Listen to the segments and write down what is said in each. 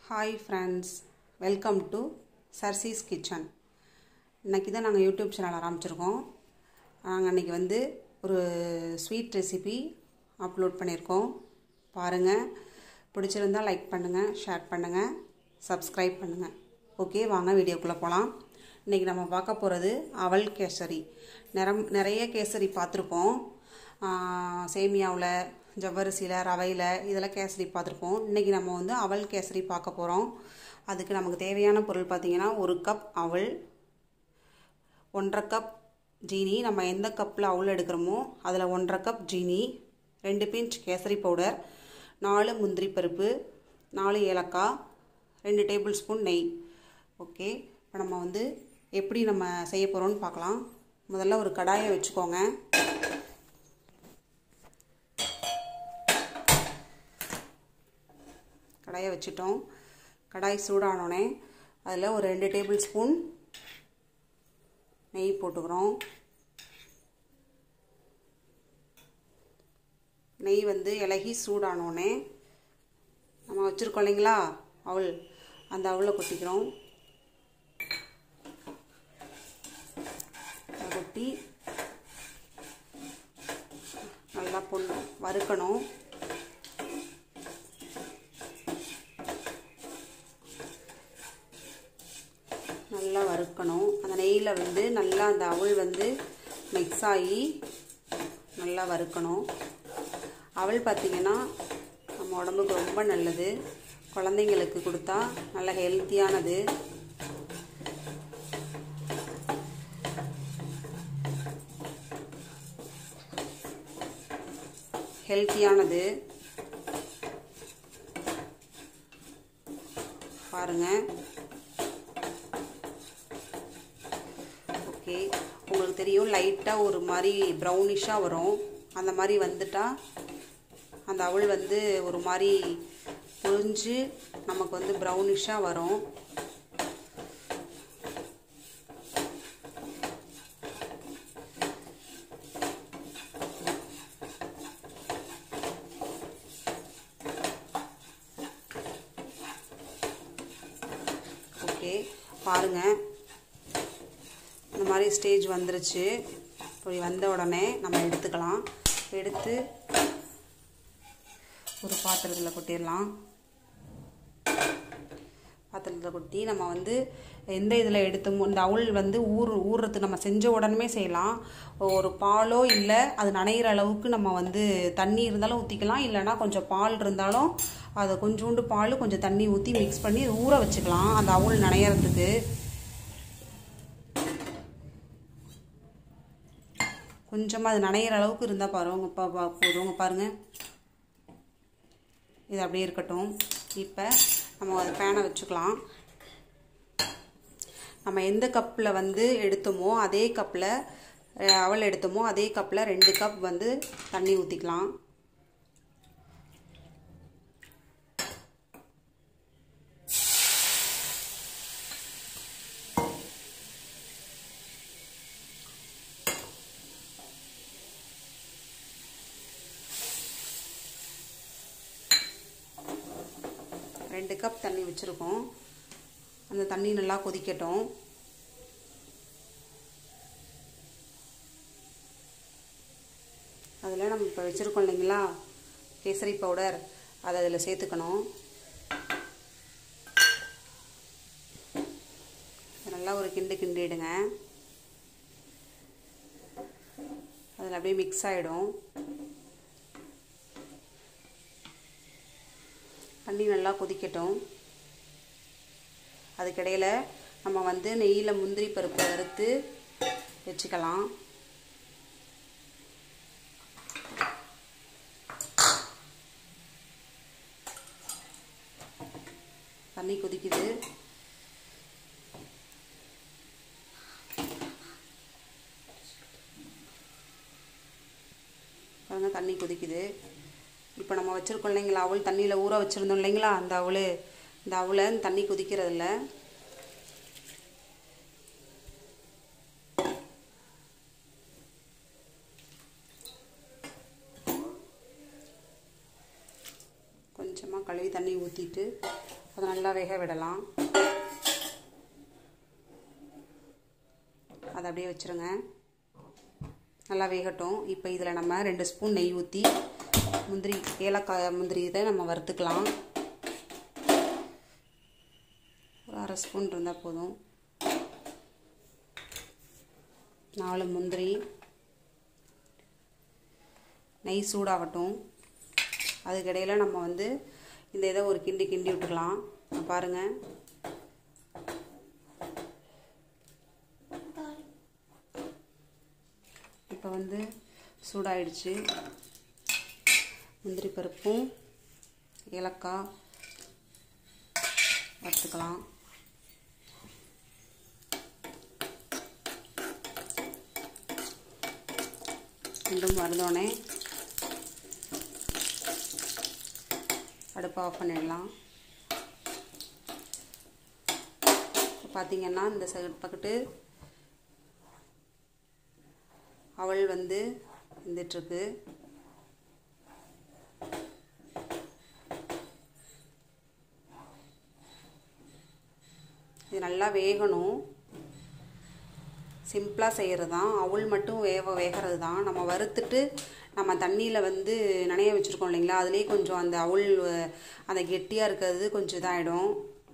hi friends welcome to சர்சீஸ் kitchen இன்றைக்கி தான் நாங்கள் யூடியூப் சேனல் ஆரம்பிச்சிருக்கோம் நாங்கள் அன்றைக்கி வந்து ஒரு ஸ்வீட் ரெசிபி அப்லோட் பண்ணியிருக்கோம் பாருங்கள் பிடிச்சிருந்தா லைக் பண்ணுங்கள் ஷேர் பண்ணுங்கள் சப்ஸ்கிரைப் பண்ணுங்கள் ஓகே வாங்க வீடியோக்குள்ளே போகலாம் இன்றைக்கி நம்ம பார்க்க போகிறது அவல் கேசரி நிறம் நிறைய கேசரி பார்த்துருப்போம் சேமியாவில் ஜவ்வரிசியில் ரவையில் இதெல்லாம் கேசரி பார்த்துருப்போம் இன்றைக்கி நம்ம வந்து அவல் கேசரி பார்க்க போகிறோம் அதுக்கு நமக்கு தேவையான பொருள் பார்த்திங்கன்னா ஒரு கப் அவல் ஒன்றரை கப் ஜீனி நம்ம எந்த கப்பில் அவல் எடுக்கிறோமோ அதில் ஒன்றரை கப் ஜீனி ரெண்டு பிஞ்ச் கேசரி பவுடர் நாலு முந்திரி பருப்பு நாலு ஏலக்காய் ரெண்டு டேபிள் ஸ்பூன் நெய் ஓகே இப்போ நம்ம வந்து எப்படி நம்ம செய்ய போகிறோம்னு பார்க்கலாம் முதல்ல ஒரு கடாயை வச்சுக்கோங்க கடாயை வச்சுட்டோம் கடாய் சூடானோடனே அதில் ஒரு ரெண்டு டேபிள் ஸ்பூன் நெய் போட்டுக்கிறோம் நெய் வந்து இலகி சூடானோடனே நம்ம வச்சுருக்கோம் இல்லைங்களா அவள் அந்த அவளை கொட்டிக்கிறோம் கொட்டி நல்லா பொண்ணு வறுக்கணும் நல்லா வறுக்கணும் அந்த நெய்யில் வந்து நல்லா அந்த அவள் வந்து மிக்ஸ் ஆகி நல்லா வறுக்கணும் அவள் பார்த்திங்கன்னா நம்ம உடம்புக்கு ரொம்ப நல்லது குழந்தைங்களுக்கு கொடுத்தா நல்ல ஹெல்த்தியானது ஹெல்த்தியானது பாருங்கள் ஓகே உங்களுக்கு தெரியும் லைட்டாக ஒரு மாதிரி ப்ரௌனிஷாக வரும் அந்த மாதிரி வந்துட்டால் அந்த அவள் வந்து ஒரு மாதிரி பொழிஞ்சு நமக்கு வந்து ப்ரௌனிஷாக வரும் ஓகே பாருங்கள் இந்த மாதிரி ஸ்டேஜ் வந்துருச்சு இப்படி வந்த உடனே நம்ம எடுத்துக்கலாம் எடுத்து ஒரு பாத்திரத்தில் கொட்டிடலாம் பாத்திரத்தில் கொட்டி நம்ம வந்து எந்த இதில் எடுத்தோமோ இந்த அவுள் வந்து ஊர் ஊறுறதுக்கு நம்ம செஞ்ச உடனே செய்யலாம் ஒரு பாலோ இல்லை அது நனைகிற அளவுக்கு நம்ம வந்து தண்ணி இருந்தாலும் ஊற்றிக்கலாம் இல்லைனா கொஞ்சம் பால் இருந்தாலும் அதை கொஞ்சோண்டு பால் கொஞ்சம் தண்ணி ஊற்றி மிக்ஸ் பண்ணி ஊற வச்சுக்கலாம் அந்த அவுள் நனையறதுக்கு கொஞ்சமாக அது நனையிற அளவுக்கு இருந்தால் பாருங்க பா போதுங்க பாருங்கள் இது அப்படியே இருக்கட்டும் இப்போ நம்ம அது பேனை வச்சுக்கலாம் நம்ம எந்த கப்பில் வந்து எடுத்தோமோ அதே கப்பில் அவள் எடுத்தோமோ அதே கப்பில் ரெண்டு கப் வந்து தண்ணி ஊற்றிக்கலாம் ரெண்டு கப் தண்ணி வச்சுருக்கோம் அந்த தண்ணி நல்லா கொதிக்கட்டும் அதில் நம்ம இப்போ வச்சுருக்கோம் இல்லைங்களா கேசரி பவுடர் அதை அதில் சேர்த்துக்கணும் நல்லா ஒரு கிண்டு கிண்டிடுங்க அதில் அப்படியே மிக்ஸ் ஆகிடும் தண்ணி நல்லா கொதிக்கட்டும் அதுக்கிடையில் நம்ம வந்து நெய்யில் முந்திரி பருப்பை வறுத்து வச்சுக்கலாம் தண்ணி கொதிக்குது பாருங்க தண்ணி கொதிக்குது இப்போ நம்ம வச்சுருக்கோம் இல்லைங்களா அவள் தண்ணியில் ஊற வச்சுருந்தோம் இல்லைங்களா அந்த அவள் இந்த அவளை தண்ணி கொதிக்கிறதில்ல கொஞ்சமாக கழுவி தண்ணி ஊற்றிட்டு அதை நல்லா வேக விடலாம் அதை அப்படியே வச்சுருங்க நல்லா வேகட்டும் இப்போ இதில் நம்ம ரெண்டு ஸ்பூன் நெய் ஊற்றி முந்திரி ஏலக்காய் முந்திரி இதை நம்ம வறுத்துக்கலாம் ஒரு அரை ஸ்பூன் இருந்தால் போதும் நாலு முந்திரி நெய் சூடாகட்டும் அதுக்கிடையில் நம்ம வந்து இந்த இதை ஒரு கிண்டி கிண்டி விட்டுக்கலாம் பாருங்கள் இப்போ வந்து சூடாயிடுச்சு முந்திரி பருப்பும் ஏலக்காய் வறுத்துக்கலாம் ரெண்டும் வறுந்தோடனே அடுப்பை ஆஃப் பண்ணிடலாம் பார்த்தீங்கன்னா இந்த சைடு பக்கத்து அவள் வந்து வந்துட்டுருக்கு இது நல்லா வேகணும் சிம்பிளாக செய்கிறது தான் அவள் மட்டும் வேக வேகிறது தான் நம்ம வறுத்துட்டு நம்ம தண்ணியில் வந்து நனைய வச்சுருக்கோம் இல்லைங்களா அதுலேயே கொஞ்சம் அந்த அவள் அந்த கெட்டியாக இருக்கிறது கொஞ்சம் இதாகிடும்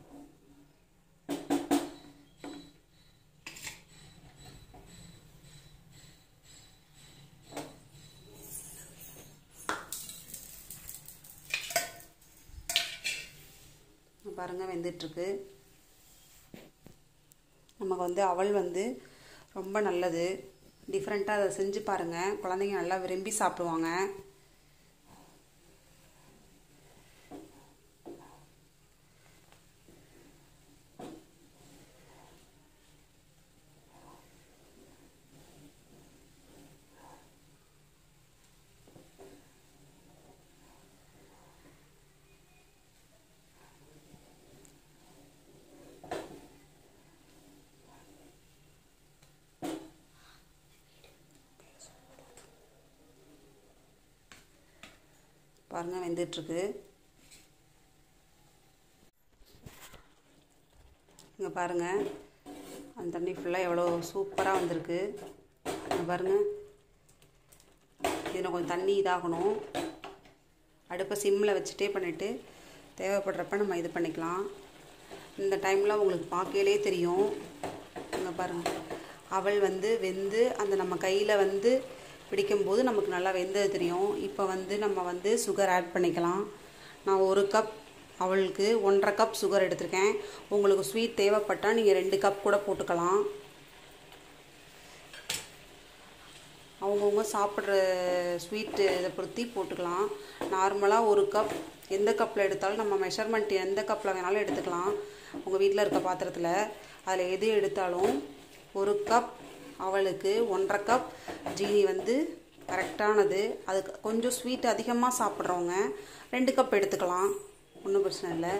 பாருங்கள் வெந்துட்டுருக்கு நமக்கு வந்து அவள் வந்து ரொம்ப நல்லது டிஃப்ரெண்ட்டாக அதை செஞ்சு பாருங்கள் குழந்தைங்க நல்லா விரும்பி சாப்பிடுவாங்க பாருங்கள் வெந்துட்டுருக்கு இங்கே பாருங்கள் அந்த தண்ணி ஃபுல்லாக எவ்வளோ சூப்பராக வந்திருக்கு இங்கே பாருங்கள் இதில் கொஞ்சம் தண்ணி இதாகணும் அடுப்பை சிம்மில் வச்சுட்டே பண்ணிவிட்டு தேவைப்படுறப்ப நம்ம இது பண்ணிக்கலாம் இந்த டைமில் உங்களுக்கு பார்க்கையிலே தெரியும் இங்கே பாருங்கள் அவள் வந்து வெந்து அந்த நம்ம கையில் வந்து பிடிக்கும்போது நமக்கு நல்லா வெந்தது தெரியும் இப்போ வந்து நம்ம வந்து சுகர் ஆட் பண்ணிக்கலாம் நான் ஒரு கப் அவளுக்கு ஒன்றரை கப் சுகர் எடுத்திருக்கேன் உங்களுக்கு ஸ்வீட் தேவைப்பட்டால் நீங்கள் ரெண்டு கப் கூட போட்டுக்கலாம் அவங்கவுங்க சாப்பிட்ற ஸ்வீட்டு இதை பொருத்தி போட்டுக்கலாம் நார்மலாக ஒரு கப் எந்த கப்பில் எடுத்தாலும் நம்ம மெஷர்மெண்ட் எந்த கப்பில் வேணாலும் எடுத்துக்கலாம் உங்கள் வீட்டில் இருக்க பாத்திரத்தில் அதில் எது எடுத்தாலும் ஒரு கப் அவளுக்கு ஒன்றரை கப் ஜீனி வந்து கரெக்டானது அதுக்கு கொஞ்சம் ஸ்வீட் அதிகமாக சாப்பிட்றவங்க ரெண்டு கப் எடுத்துக்கலாம் ஒன்றும் பிரச்சனை இல்லை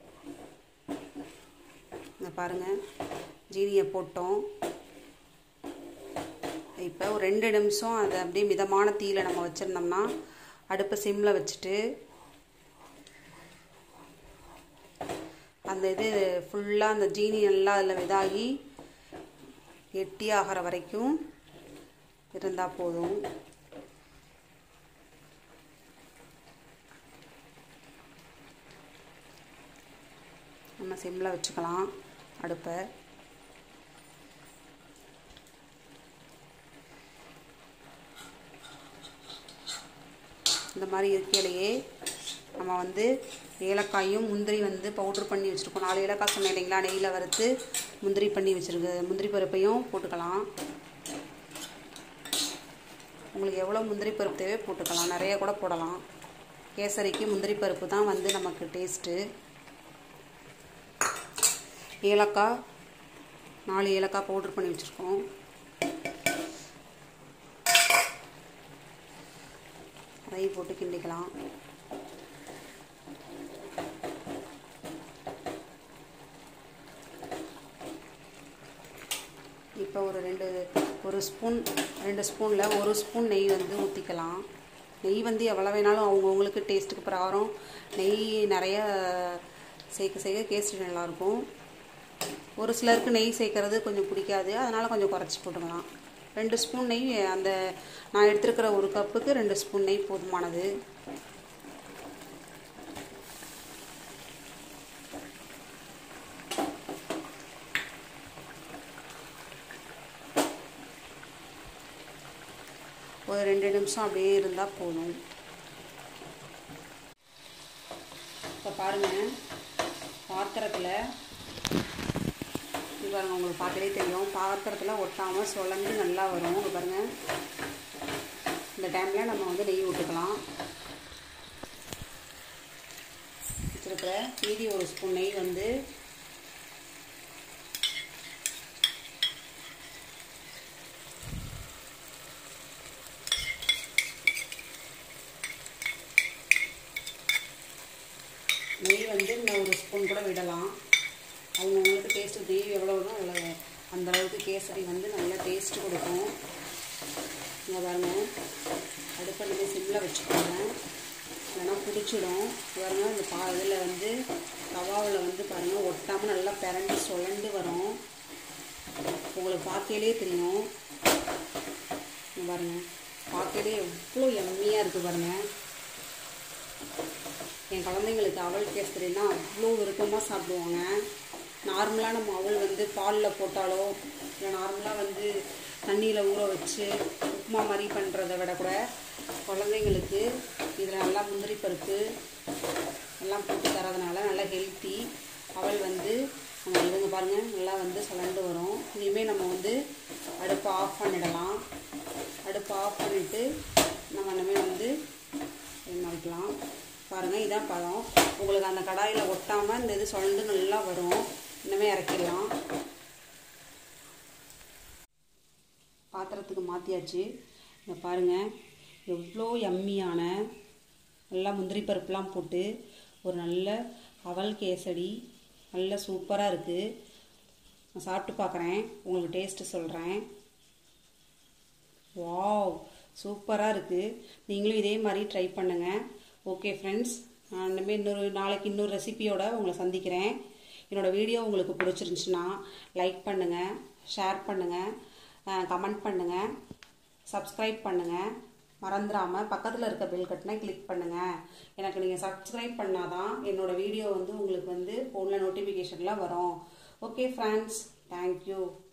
இங்கே பாருங்கள் ஜீனியை போட்டோம் இப்போ ஒரு ரெண்டு நிமிஷம் அதை அப்படியே மிதமான தீயில் நம்ம வச்சுருந்தோம்னா அடுப்பை சிம்மில் வச்சுட்டு அந்த இது ஃபுல்லாக அந்த ஜீனி நல்லா அதில் இதாகி கெட்டி ஆகிற வரைக்கும் இருந்தால் போதும் நம்ம சிம்மில் வச்சுக்கலாம் அடுப்பை இந்த மாதிரி இருக்கையிலேயே நம்ம வந்து ஏலக்காயும் முந்திரி வந்து பவுட்ரு பண்ணி வச்சுருக்கோம் நாலு ஏலக்காய் சொன்னேன் இல்லைங்களா நெய்யில் வறுத்து முந்திரி பண்ணி வச்சுருக்கு முந்திரி பருப்பையும் போட்டுக்கலாம் உங்களுக்கு எவ்வளோ முந்திரி பருப்பு தேவையோ போட்டுக்கலாம் நிறைய கூட போடலாம் கேசரிக்கு முந்திரி பருப்பு தான் வந்து நமக்கு டேஸ்ட்டு ஏலக்காய் நாலு ஏலக்காய் பவுட்ரு பண்ணி வச்சுருக்கோம் அதையும் போட்டு கிண்டிக்கலாம் இப்போ ஒரு ரெண்டு ஒரு ஸ்பூன் ரெண்டு ஸ்பூனில் ஒரு ஸ்பூன் நெய் வந்து ஊற்றிக்கலாம் நெய் வந்து எவ்வளோ வேணாலும் அவங்கவுங்களுக்கு டேஸ்ட்டுக்கு பிரகாரம் நெய் நிறைய சேர்க்க சேர்க்க கேசரி நல்லாயிருக்கும் ஒரு சிலருக்கு நெய் சேர்க்கறது கொஞ்சம் பிடிக்காது அதனால் கொஞ்சம் குறைச்சி போட்டுக்கலாம் ரெண்டு ஸ்பூன் நெய் அந்த நான் எடுத்துருக்கிற ஒரு கப்புக்கு ரெண்டு ஸ்பூன் நெய் போதுமானது ஒரு ரெண்டு நிமிஷம் அப்படியே இருந்தால் போதும் இப்போ பாருங்கள் பாத்திரத்தில் இது பாருங்கள் உங்களுக்கு பார்க்கவே தெரியும் பாத்திரத்தில் ஒட்டாமல் சுழந்து நல்லா வரும் இது பாருங்கள் இந்த டைமில் நம்ம வந்து நெய் விட்டுக்கலாம் வச்சுருக்கிற மீதி ஒரு ஸ்பூன் நெய் வந்து நெய் வந்து இன்னும் ஒரு ஸ்பூன் கூட விடலாம் அவங்கவுங்களுக்கு டேஸ்ட்டு நெய் எவ்வளோ வேணும் அவ்வளோ அந்த அளவுக்கு கேசரி வந்து நல்லா டேஸ்ட்டு கொடுக்கும் இங்கே பாருங்க அடுப்பை நம்ம சிம்மில் வச்சுக்கோங்க இல்லைன்னா பிடிச்சிடும் பாருங்க இந்த பா இதில் வந்து தவாவில் வந்து பாருங்கள் ஒட்டாமல் நல்லா பிறண்டு சுழண்டு வரும் உங்களுக்கு பார்க்கையிலே தெரியும் இங்கே பாருங்கள் பார்க்கையிலே எவ்வளோ எம்மியாக இருக்குது பாருங்கள் என் குழந்தைங்களுக்கு அவல் கேசரினா அவ்வளோ விருப்பமாக சாப்பிடுவாங்க நார்மலாக நம்ம அவல் வந்து பாலில் போட்டாலோ இல்லை நார்மலாக வந்து தண்ணியில் ஊற வச்சு உப்புமா மாதிரி பண்ணுறதை விட கூட குழந்தைங்களுக்கு இதில் நல்லா முந்திரி பருப்பு எல்லாம் போட்டு தரதுனால நல்லா ஹெல்த்தி அவல் வந்து நம்ம இதுங்க பாருங்கள் நல்லா வந்து சுழண்டு வரும் இனிமேல் நம்ம வந்து அடுப்பை ஆஃப் பண்ணிடலாம் அடுப்பை ஆஃப் பண்ணிவிட்டு நம்ம இனிமேல் வந்து என்ன வைக்கலாம் பாருங்கள் இதான் பழம் உங்களுக்கு அந்த கடாயில் ஒட்டாமல் இந்த இது சுழண்டு நல்லா வரும் இனிமேல் இறக்கிடலாம் பாத்திரத்துக்கு மாற்றியாச்சு இங்கே பாருங்கள் எவ்வளோ எம்மியான நல்லா முந்திரி பருப்புலாம் போட்டு ஒரு நல்ல அவல் கேசடி நல்ல சூப்பராக இருக்குது நான் சாப்பிட்டு பார்க்குறேன் உங்களுக்கு டேஸ்ட்டு சொல்கிறேன் வாவ் சூப்பராக இருக்குது நீங்களும் இதே மாதிரி ட்ரை பண்ணுங்கள் ஓகே ஃப்ரெண்ட்ஸ் நான் இனிமேல் இன்னொரு நாளைக்கு இன்னொரு ரெசிபியோட உங்களை சந்திக்கிறேன் என்னோடய வீடியோ உங்களுக்கு பிடிச்சிருந்துச்சுன்னா லைக் பண்ணுங்கள் ஷேர் பண்ணுங்கள் கமெண்ட் பண்ணுங்கள் சப்ஸ்கிரைப் பண்ணுங்கள் மறந்துடாமல் பக்கத்தில் இருக்க பெல் கட்டனை கிளிக் பண்ணுங்கள் எனக்கு நீங்கள் சப்ஸ்கிரைப் பண்ணால் தான் என்னோடய வீடியோ வந்து உங்களுக்கு வந்து ஃபோனில் நோட்டிஃபிகேஷனில் வரும் ஓகே ஃப்ரெண்ட்ஸ் தேங்க்யூ